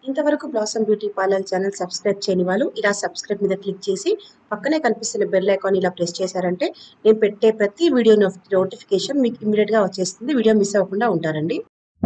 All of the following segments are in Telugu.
ఇంతవరకు Blossom beauty parlour channel subscribe చేయని వాళ్ళు ఇలా సబ్స్క్రైబ్ మీద క్లిక్ చేసి పక్కనే కనిపిస్తున్న బెల్ ఐకాన్ ఇలా ప్రెస్ చేశారంటే నేను పెట్టే ప్రతి వీడియో నోటిఫికేషన్ మీకు ఇమీడియట్ గా వచ్చేస్తుంది వీడియో మిస్ అవ్వకుండా ఉంటారండి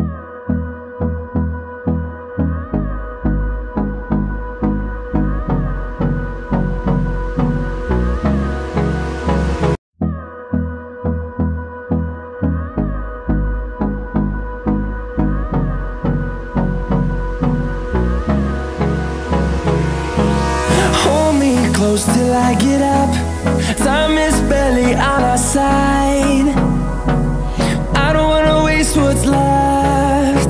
Hold me close till I get up. Time is barely on our side. I don't wanna waste what's left.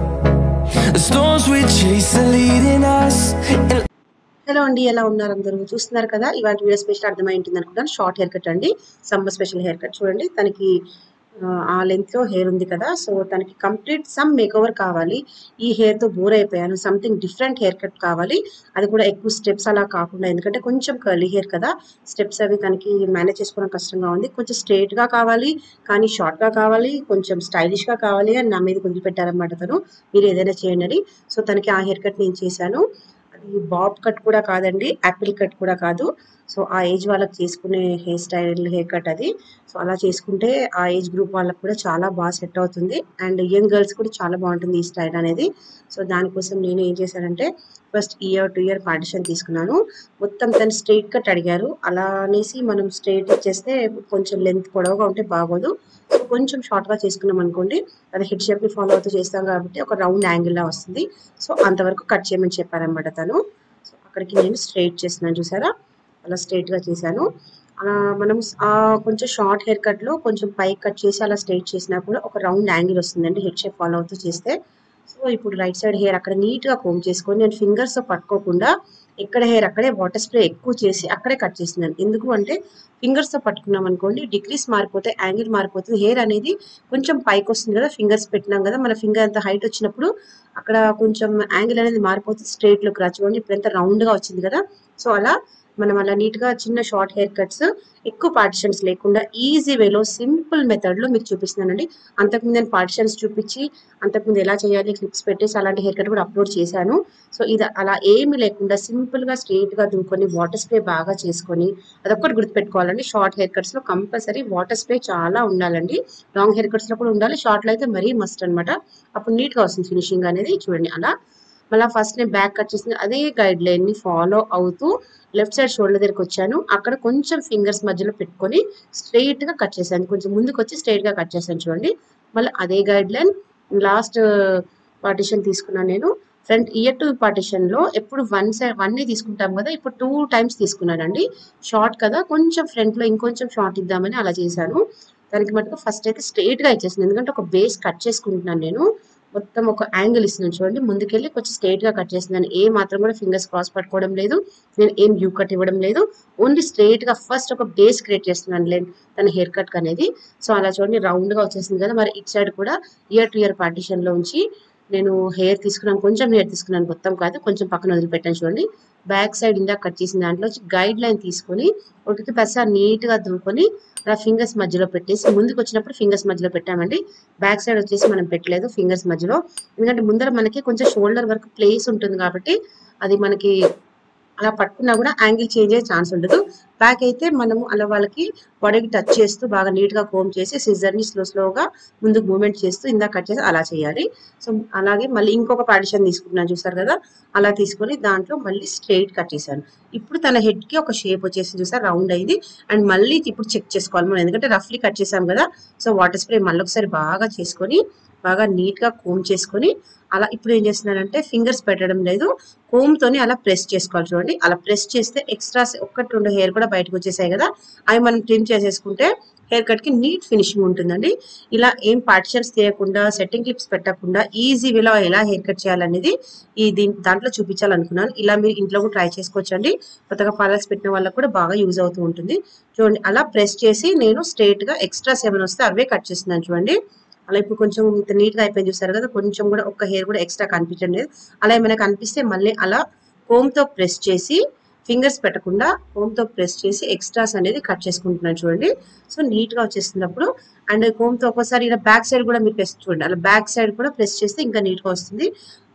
The storms we chase are leading us. And hello అండి ఎలా ఉన్నారు అందరూ చూస్తున్నారు కదా ఇవాళ వీడియో స్పెషల్ అర్థమై ఉంటుంది అనుకుంటాను షార్ట్ హెయిర్ కట్ అండి సమ్మర్ స్పెషల్ హెయిర్ కట్ చూడండి తనకి ఆ, ఆ లెంత్ లో హెయిర్ ఉంది కదా సో తనకి కంప్లీట్ సమ్ మేక్ ఓవర్ కావాలి ఈ హెయిర్ తో బోర్ అయిపోయాను సంథింగ్ డిఫరెంట్ హెయిర్ కట్ కావాలి అది కూడా ఎక్కువ స్టెప్స్ అలా కాకుండా ఎందుకంటే కొంచెం కర్లీ హెయిర్ కదా స్టెప్స్ అవి తనకి మేనేజ్ చేసుకోవడం కష్టంగా ఉంది కొంచెం స్ట్రైట్ గా కావాలి కానీ షార్ట్ గా కావాలి కొంచెం స్టైలిష్ గా కావాలి అని నా మీద వదిలిపెట్టారనమాట తను మీరు ఏదైనా చేయండి అని సో తనకి ఆ హెయిర్ కట్ నేను చేశాను అది బాబ్ కట్ కూడా కాదండి యాపిల్ కట్ కూడా కాదు సో ఆ ఏజ్ వాళ్ళకి చేసుకునే హెయిర్ స్టైల్ హెయిర్ కట్ అది సో అలా చేసుకుంటే ఆ ఏజ్ గ్రూప్ వాళ్ళకి కూడా చాలా బాగా సెట్ అవుతుంది అండ్ యంగ్ గర్ల్స్ కూడా చాలా బాగుంటుంది ఈ స్టైల్ అనేది సో దానికోసం నేను ఏం చేశానంటే first ear to ear partition తీసుకున్నాను మొత్తం తను స్ట్రైట్ కట్ అడిగారు అలా అనేసి మనం స్ట్రైట్ ఇచ్చేస్తే కొంచెం లెంత్ పొడవుగా ఉంటే బాగోదు సో కొంచెం షార్ట్ గా చేసుకున్నాం అనుకోండి అది హెడ్ షేప్ ని ఫాలో అవుతూ చేస్తాం కాబట్టి ఒక రౌండ్ యాంగిల్ లా వస్తుంది సో అంతవరకు కట్ చేయమని చెప్పారనమాట తను సో అక్కడికి నేను స్ట్రైట్ చేస్తున్నాను చూసారా అలా స్ట్రైట్ గా చేశాను అలా మనం ఆ కొంచెం షార్ట్ హెయిర్ కట్ లో కొంచెం పైకి కట్ చేసి అలా స్ట్రైట్ చేసినా కూడా ఒక రౌండ్ యాంగిల్ వస్తుందండి హెడ్ షేప్ ఫాలో అవుతూ చేస్తే సో ఇప్పుడు రైట్ సైడ్ హెయిర్ అక్కడ నీట్ గా కోమ్ చేసుకొని నేను ఫింగర్స్ తో పట్టుకోకుండా ఎక్కడ హెయిర్ అక్కడే వాటర్ స్ప్రే ఎక్కువ చేసి అక్కడే కట్ చేస్తున్నాను ఎందుకు అంటే ఫింగర్స్ తో పట్టుకున్నాం అనుకోండి డిగ్రీస్ మారిపోతే యాంగిల్ మారిపోతుంది హెయిర్ అనేది కొంచెం పైకి వస్తుంది కదా ఫింగర్స్ పెట్టినాం కదా మన ఫింగర్ అంత హైట్ వచ్చినప్పుడు అక్కడ కొంచెం యాంగిల్ అనేది మారిపోతుంది స్ట్రైట్ లోకి రా చూడండి ఇప్పుడు ఎంత రౌండ్ గా వచ్చింది కదా సో అలా మనం అలా నీట్ గా చిన్న షార్ట్ హెయిర్ కట్స్ ఎక్కువ పార్టిషన్స్ లేకుండా ఈజీ వేలో సింపుల్ మెథడ్ లో మీకు చూపిస్తున్నానండి అంతకుముందు నేను పార్టిషన్స్ చూపించి అంతకుముందు ఎలా చేయాలి క్లిప్స్ పెట్టేసి అలాంటి హెయిర్ కట్ కూడా అప్లోడ్ చేశాను సో ఇది అలా ఏమీ లేకుండా సింపుల్ గా స్ట్రైట్ గా దువ్వుకొని వాటర్ స్ప్రే బాగా చేసుకొని అదొక్కటి గుర్తుపెట్టుకోవాలండి షార్ట్ హెయిర్ కట్స్ లో కంపల్సరీ వాటర్ స్ప్రే చాలా ఉండాలండి లాంగ్ హెయిర్ కట్స్ లో కూడా ఉండాలి షార్ట్ లో అయితే మరీ మస్ట్ అన్నమాట అప్పుడు నీట్ గా వస్తుంది ఫినిషింగ్ అనేది చూడండి అలా మళ్ళీ ఫస్ట్ నేను బ్యాక్ కట్ చేసిన అదే గైడ్ లైన్ ని ఫాలో అవుతూ లెఫ్ట్ సైడ్ షోల్డర్ దగ్గరికి వచ్చాను అక్కడ కొంచెం ఫింగర్స్ మధ్యలో పెట్టుకొని స్ట్రైట్ గా కట్ చేశాను కొంచెం ముందుకు వచ్చి స్ట్రైట్ గా కట్ చేశాను చూడండి మళ్ళీ అదే గైడ్ లైన్ లాస్ట్ పార్టిషన్ తీసుకున్నాను నేను ఫ్రంట్ ఇయర్ టు పార్టిషన్ లో ఎప్పుడు వన్ సైడ్ వన్ తీసుకుంటాం కదా ఇప్పుడు టూ టైమ్స్ తీసుకున్నానండి షార్ట్ కదా కొంచెం ఫ్రంట్ లో ఇంకొంచెం షార్ట్ ఇద్దామని అలా చేశాను దానికి మటుకు ఫస్ట్ అయితే స్ట్రైట్ గా ఇచ్చేసింది ఎందుకంటే ఒక బేస్ కట్ చేసుకుంటున్నాను నేను మొత్తం ఒక యాంగిల్ ఇస్తున్నాను చూడండి ముందుకెళ్ళి కొంచెం స్ట్రైట్ గా కట్ చేస్తున్నాను ఏ మాత్రం కూడా ఫింగర్స్ క్రాస్ పట్టుకోవడం లేదు నేను ఏం యూ కట్ ఇవ్వడం లేదు ఓన్లీ స్ట్రైట్ గా ఫస్ట్ ఒక బేస్ క్రియేట్ చేస్తున్నాను లెన్ తన హెయిర్ కట్ అనేది సో అలా చూడండి రౌండ్ గా వచ్చేసింది కదా మరి ఇటు సైడ్ కూడా ఇయర్ టు ఇయర్ పార్టిషన్ లో ఉంచి నేను హెయిర్ తీసుకున్నాను కొంచెం హెయిర్ తీసుకున్నాను మొత్తం కాదు కొంచెం పక్కన వదిలిపెట్టాను చూడండి బ్యాక్ సైడ్ ఇందాక కట్ చేసిన దాంట్లో గైడ్ లైన్ తీసుకొని ఒకటి పైసా నీట్ గా దువ్వుకొని అలా ఫింగర్స్ మధ్యలో పెట్టేసి ముందుకు వచ్చినప్పుడు ఫింగర్స్ మధ్యలో పెట్టామండి బ్యాక్ సైడ్ వచ్చేసి మనం పెట్టలేదు ఫింగర్స్ మధ్యలో ఎందుకంటే ముందర మనకి కొంచెం షోల్డర్ వరకు ప్లేస్ ఉంటుంది కాబట్టి అది మనకి అలా పట్టుకున్నా కూడా యాంగిల్ చేంజ్ అయ్యే ఛాన్స్ ఉండదు బ్యాక్ అయితే మనము అలా వాళ్ళకి బాడీకి టచ్ చేస్తూ బాగా నీట్ గా కోమ్ చేసి సిజర్ ని స్లో స్లోగా ముందుకు మూవ్మెంట్ చేస్తూ ఇందా కట్ చేసి అలా చేయాలి సో అలాగే మళ్ళీ ఇంకొక పార్టిషన్ తీసుకుంటున్నాను చూసారు కదా అలా తీసుకొని దాంట్లో మళ్ళీ స్ట్రైట్ కట్ చేశాను ఇప్పుడు తన హెడ్ కి ఒక షేప్ వచ్చేసి చూసారు రౌండ్ అయింది అండ్ మళ్ళీ ఇప్పుడు చెక్ చేసుకోవాలి మనం ఎందుకంటే రఫ్లీ కట్ చేసాం కదా సో వాటర్ స్ప్రే మళ్ళీ ఒకసారి బాగా చేసుకొని బాగా నీట్ గా కోమ్ చేసుకొని అలా ఇప్పుడు ఏం చేస్తున్నానంటే ఫింగర్స్ పెట్టడం లేదు కోమ్ తోని అలా ప్రెస్ చేసుకోవాలి చూడండి అలా ప్రెస్ చేస్తే ఎక్స్ట్రాస్ ఒక్కటి రెండు హెయిర్ కూడా బయటకు వచ్చేసాయి కదా అవి మనం ట్రిమ్ చేసేసుకుంటే హెయిర్ కట్ కి నీట్ ఫినిషింగ్ ఉంటుందండి ఇలా ఏం పార్టిషన్స్ తీయకుండా సెట్టింగ్ క్లిప్స్ పెట్టకుండా ఈజీ వేలో ఎలా హెయిర్ కట్ చేయాలనేది ఈ దీని దాంట్లో చూపించాలనుకున్నాను ఇలా మీరు ఇంట్లో కూడా ట్రై చేసుకోవచ్చండి కొత్తగా పార్లర్స్ పెట్టిన వాళ్ళకి కూడా బాగా యూజ్ అవుతూ ఉంటుంది చూడండి అలా ప్రెస్ చేసి నేను స్ట్రైట్ గా ఎక్స్ట్రాస్ ఏమైనా వస్తే అవే కట్ చేస్తున్నాను చూడండి అలా ఇప్పుడు కొంచెం ఇంత నీట్ గా అయిపోయింది చూసారు కదా కొంచెం కూడా ఒక్క హెయిర్ కూడా ఎక్స్ట్రా కనిపించడం లేదు అలా ఏమైనా కనిపిస్తే మళ్ళీ అలా కోమ్ తో ప్రెస్ చేసి ఫింగర్స్ పెట్టకుండా కోమ్ తో ప్రెస్ చేసి ఎక్స్ట్రాస్ అనేది కట్ చేసుకుంటున్నాను చూడండి సో నీట్ గా వచ్చేసినప్పుడు అండ్ కోమ్ తో ఒక్కోసారి ఇలా బ్యాక్ సైడ్ కూడా మీరు ప్రెస్ చూడండి అలా బ్యాక్ సైడ్ కూడా ప్రెస్ చేస్తే ఇంకా నీట్ గా వస్తుంది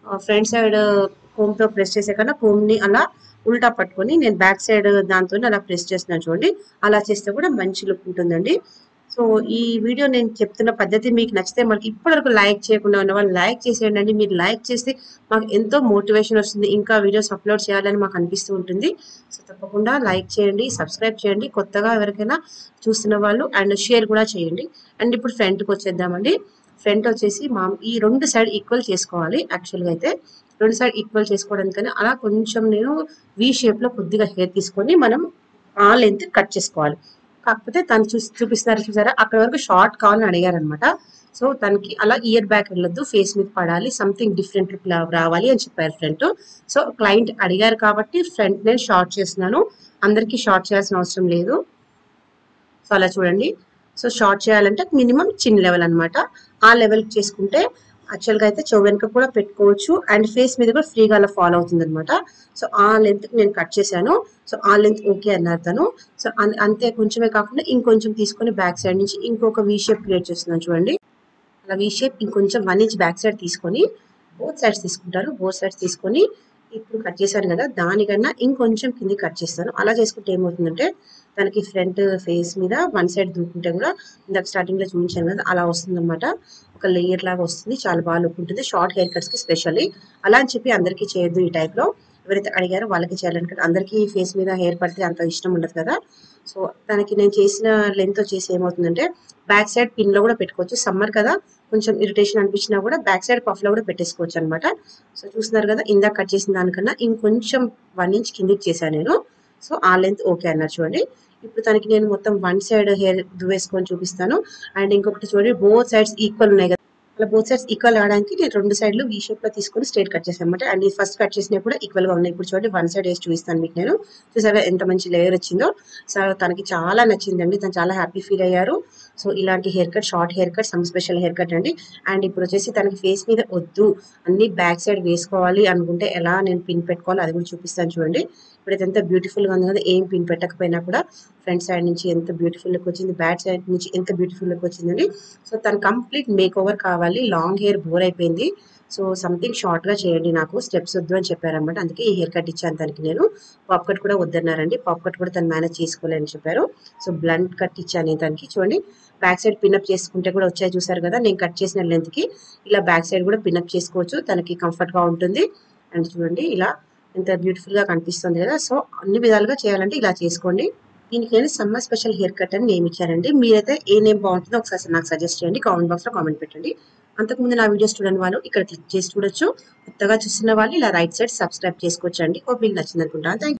ఫ్రంట్ సైడ్ కోమ్ తో ప్రెస్ చేసే కన్నా కోమ్ ని అలా ఉల్టా పట్టుకొని నేను బ్యాక్ సైడ్ దాంతో అలా ప్రెస్ చేస్తున్నాను చూడండి అలా చేస్తే కూడా మంచి లుక్ ఉంటుందండి సో ఈ వీడియో నేను చెప్తున్న పద్ధతి మీకు నచ్చితే మనకి ఇప్పటివరకు లైక్ చేయకుండా ఉన్న వాళ్ళు లైక్ చేసేయండి మీరు లైక్ చేస్తే మాకు ఎంతో మోటివేషన్ వస్తుంది ఇంకా వీడియోస్ అప్లోడ్ చేయాలని మాకు అనిపిస్తూ ఉంటుంది సో తప్పకుండా లైక్ చేయండి సబ్స్క్రైబ్ చేయండి కొత్తగా ఎవరికైనా చూస్తున్న వాళ్ళు అండ్ షేర్ కూడా చేయండి అండ్ ఇప్పుడు ఫ్రంట్కి వచ్చేద్దామండి ఫ్రంట్ వచ్చేసి మా ఈ రెండు సైడ్ ఈక్వల్ చేసుకోవాలి యాక్చువల్గా అయితే రెండు సైడ్ ఈక్వల్ చేసుకోవడానికని అలా కొంచెం నేను వి షేప్లో కొద్దిగా హెయిర్ తీసుకొని మనం ఆ లెంత్ కట్ చేసుకోవాలి కాకపోతే తను చూసి చూపిస్తున్నారు చూసారా అక్కడ వరకు షార్ట్ కావాలని అడిగారు అనమాట సో తనకి అలా ఇయర్ బ్యాక్ వెళ్ళొద్దు ఫేస్ మీద పడాలి సంథింగ్ డిఫరెంట్ లుక్ రావాలి అని చెప్పారు ఫ్రంట్ సో క్లయింట్ అడిగారు కాబట్టి ఫ్రంట్ నేను షార్ట్ చేస్తున్నాను అందరికీ షార్ట్ చేయాల్సిన అవసరం లేదు సో అలా చూడండి సో షార్ట్ చేయాలంటే మినిమం చిన్న లెవెల్ అన్నమాట ఆ లెవెల్ చేసుకుంటే యాక్చువల్గా అయితే చెవు వెనుక కూడా పెట్టుకోవచ్చు అండ్ ఫేస్ మీద కూడా ఫ్రీగా అలా ఫాలో అవుతుంది అనమాట సో ఆ లెంత్ నేను కట్ చేశాను సో ఆ లెంత్ ఓకే అన్నారు తను సో అన్- అంతే కొంచెమే కాకుండా ఇంకొంచెం తీసుకొని బ్యాక్ సైడ్ నుంచి ఇంకొక వీ షేప్ క్రియేట్ చేస్తున్నాను చూడండి అలా వీ షేప్ ఇంకొంచెం వన్ ఇంచ్ బ్యాక్ సైడ్ తీసుకొని బోత్ సైడ్స్ తీసుకుంటారు బోత్ సైడ్స్ తీసుకొని ఇప్పుడు కట్ చేశాను కదా దానికన్నా ఇంకొంచెం కింది కట్ చేస్తాను అలా చేసుకుంటే ఏమవుతుందంటే తనకి ఫ్రంట్ ఫేస్ మీద వన్ సైడ్ దూకుంటే కూడా ఇందాక స్టార్టింగ్ లో చూపించాను కదా అలా వస్తుంది అనమాట ఒక లేయర్ లాగా వస్తుంది చాలా బాగా లుక్ ఉంటుంది షార్ట్ హెయిర్ కట్స్ కి స్పెషల్లీ అలా అని చెప్పి అందరికీ చేయొద్దు ఈ టైప్ లో ఎవరైతే అడిగారో వాళ్ళకి చేయాలనుకుంటే అందరికీ ఫేస్ మీద హెయిర్ పడితే అంత ఇష్టం ఉండదు కదా సో తనకి నేను చేసిన లెంత్ వచ్చేసి ఏమవుతుందంటే బ్యాక్ సైడ్ పిన్ లో కూడా పెట్టుకోవచ్చు సమ్మర్ కదా కొంచెం ఇరిటేషన్ అనిపించినా కూడా బ్యాక్ సైడ్ పఫ్ లో కూడా పెట్టేసుకోవచ్చు అనమాట సో చూస్తున్నారు కదా ఇందాక కట్ చేసిన దానికన్నా ఇంకొంచెం వన్ ఇంచ్ కిందికి చేశాను నేను సో ఆ లెంత్ ఓకే అన్నారు చూడండి ఇప్పుడు తనకి నేను మొత్తం వన్ సైడ్ హెయిర్ దువ్వేసుకొని చూపిస్తాను అండ్ ఇంకొకటి చూడండి బోత్ సైడ్స్ ఈక్వల్ ఉన్నాయి కదా అలా బోత్ సైడ్స్ ఈక్వల్ అవడానికి నేను రెండు సైడ్లు వీ షేప్ లో తీసుకొని స్ట్రేట్ కట్ చేశాను అనమాట అండ్ ఈ ఫస్ట్ కట్ చేసినవి కూడా ఈక్వల్ గా ఉన్నాయి ఇప్పుడు చూడండి వన్ సైడ్ వేసి చూపిస్తాను మీకు నేను చూసారా ఎంత మంచి లేయర్ వచ్చిందో సో తనకి చాలా నచ్చిందండి తను చాలా హ్యాపీ ఫీల్ అయ్యారు సో ఇలాంటి haircut short haircut some special haircut అండి అండ్ ఇప్పుడు వచ్చేసి తనకి ఫేస్ మీద వద్దు అన్ని బ్యాక్ సైడ్ వేసుకోవాలి అనుకుంటే ఎలా నేను పిన్ పెట్టుకోవాలి అది కూడా చూపిస్తాను చూడండి ఇప్పుడు ఎంత బ్యూటిఫుల్ గా ఉంది కదా ఏం పిన్ పెట్టకపోయినా కూడా ఫ్రంట్ సైడ్ నుంచి ఎంత బ్యూటిఫుల్ లుక్ వచ్చింది బ్యాక్ సైడ్ నుంచి ఎంత బ్యూటిఫుల్ లుక్ వచ్చిందండి సో తను కంప్లీట్ మేక్ ఓవర్ కావాలి లాంగ్ హెయిర్ బోర్ అయిపోయింది సో సంథింగ్ షార్ట్ గా చేయండి నాకు స్టెప్స్ వద్దు అని చెప్పారన్నమాట అందుకే ఈ హెయిర్ కట్ ఇచ్చాను తనకి నేను పాప్ కట్ కూడా వద్దన్నారండి పాప్ కట్ కూడా తను మేనేజ్ చేసుకోలేని చెప్పారు సో బ్లండ్ కట్ ఇచ్చాను నేను తనకి చూడండి బ్యాక్ సైడ్ పిన్అప్ చేసుకుంటే కూడా వచ్చాయి చూసారు కదా నేను కట్ చేసిన లెంత్ కి ఇలా బ్యాక్ సైడ్ కూడా పిన్అప్ చేసుకోవచ్చు తనకి కంఫర్ట్ గా ఉంటుంది అండ్ చూడండి ఇలా ఎంత బ్యూటిఫుల్ గా కనిపిస్తుంది కదా సో అన్ని విధాలుగా చేయాలంటే ఇలా చేసుకోండి దీనికి నేను సమ్మర్ స్పెషల్ హెయిర్ కట్ అని నేమ్ ఇచ్చానండి మీరైతే ఏ నేమ్ బాగుంటుందో ఒకసారి నాకు సజెస్ట్ చేయండి కామెంట్ బాక్స్ లో కామెంట్ పెట్టండి అంతకుముందు నా వీడియోస్ చూడని వాళ్ళు ఇక్కడ క్లిక్ చేసి చూడొచ్చు కొత్తగా చూస్తున్న వాళ్ళు ఇలా రైట్ సైడ్ సబ్స్క్రైబ్ చేసుకోవచ్చు అండి మీకు నచ్చింది అనుకుంటాను థ్యాంక్